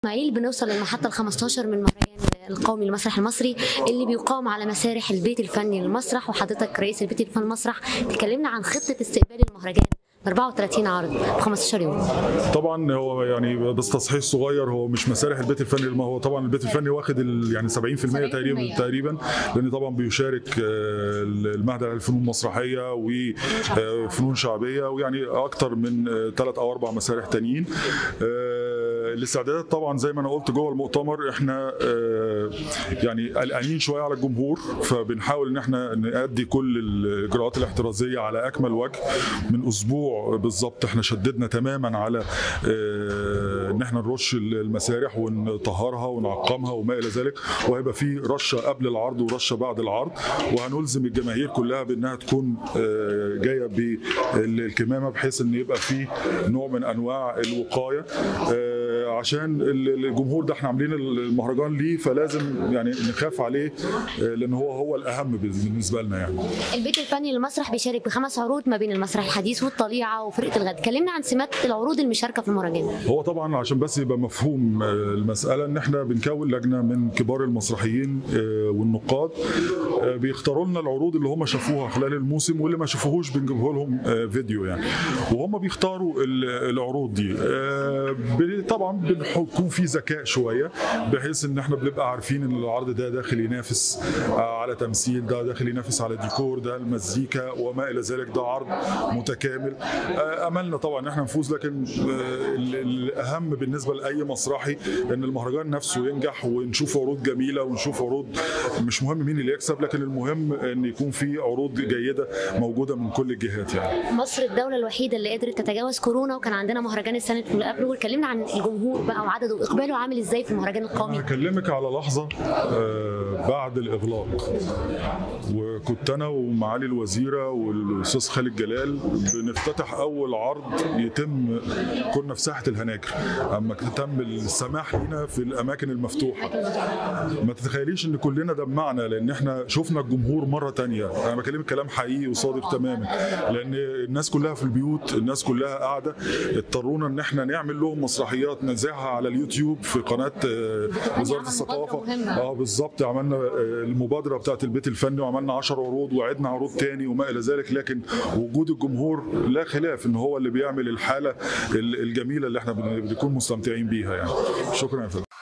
اسماعيل بنوصل للمحطة ال 15 من مهرجان القومي للمسرح المصري اللي بيقام على مسارح البيت الفني للمسرح وحضرتك رئيس البيت الفني للمسرح تكلمنا عن خطة استقبال المهرجان ب 34 عرض ب 15 يوم طبعا هو يعني بس تصحيح صغير هو مش مسارح البيت الفني ما هو طبعا البيت الفني واخد ال- يعني 70% 70% تقريبا تقريبا لان طبعا بيشارك آه، المعهد العالي للفنون المسرحيه وفنون شعبيه ويعني اكتر من ثلاث او اربع مسارح تانيين آه، الاستعدادات طبعا زي ما انا قلت جوه المؤتمر احنا آه، يعني قلقانين شويه على الجمهور فبنحاول ان احنا نأدي كل الاجراءات الاحترازيه على اكمل وجه من اسبوع بالظبط احنا شددنا تماما على آه، ان احنا نرش المسارح ونطهرها ونعقمها وما الى ذلك وهيبقى في رشه قبل العرض ورشه بعد العرض وهنلزم الجماهير كلها بانها تكون آه، جايه بالكمامه بحيث ان يبقى في نوع من انواع الوقايه آه، عشان ال- الجمهور ده احنا عاملين المهرجان ليه فلازم يعني نخاف عليه آه، لان هو هو الاهم بالنسبه لنا يعني البيت الفني للمسرح بيشارك بخمس عروض ما بين المسرح الحديث والطليعة وفرقة الغد كلمنا عن سمات العروض المشاركة في المهرجان هو طبعا عشان بس يبقى مفهوم آه، المساله ان احنا بنكون لجنه من كبار المسرحيين آه، والنقاد آه، بيختاروا لنا العروض اللي هم شافوها خلال الموسم واللي ما شافوهوش بنجيبه لهم آه، فيديو يعني وهم بيختاروا ال- العروض دي آه، ب- طبعا بيكون في ذكاء شويه بحيث ان احنا بنبقى عارفين ان العرض ده داخل ينافس آه، على تمثيل ده داخل ينافس على ديكور ده المزيكا وما الى ذلك ده عرض متكامل آه، املنا طبعا ان احنا نفوز لكن آه، ال- الاهم بالنسبه لاي مسرحي ان المهرجان نفسه ينجح ونشوف عروض جميله ونشوف عروض مش مهم مين اللي يكسب لكن المهم ان يكون في عروض جيده موجوده من كل الجهات يعني مصر الدولة الوحيدة اللي قدرت تتجاوز كورونا وكان عندنا مهرجان السنة اللي قبله واتكلمنا عن الجمهور بقى وعدده واقباله عامل ازاي في المهرجان القومي هكلمك على لحظة آه، بعد الإغلاق وكنت أنا ومعالي الوزيرة والأستاذ خالد جلال بنفتتح أول عرض يتم كنا في ساحة الهناجر أما تم السماح لنا في الأماكن المفتوحة ما تتخيليش ان كلنا دمعنا لان احنا شفنا الجمهور مره تانية انا بكلمك كلام حقيقي وصادق تماما لان الناس كلها في البيوت الناس كلها قاعده اضطرونا ان احنا نعمل لهم مسرحيات نذاعها على اليوتيوب في قناه آه، وزاره عمل الثقافه مبادرة مهمة. اه بالظبط عملنا آه، المبادره بتاعت البيت الفني وعملنا 10 عروض وعدنا عروض تاني وما الى ذلك لكن وجود الجمهور لا خلاف ان هو اللي بيعمل الحاله ال- الجميله اللي احنا بن- بنكون مستمتعين بيها يعني شكرا يا فندم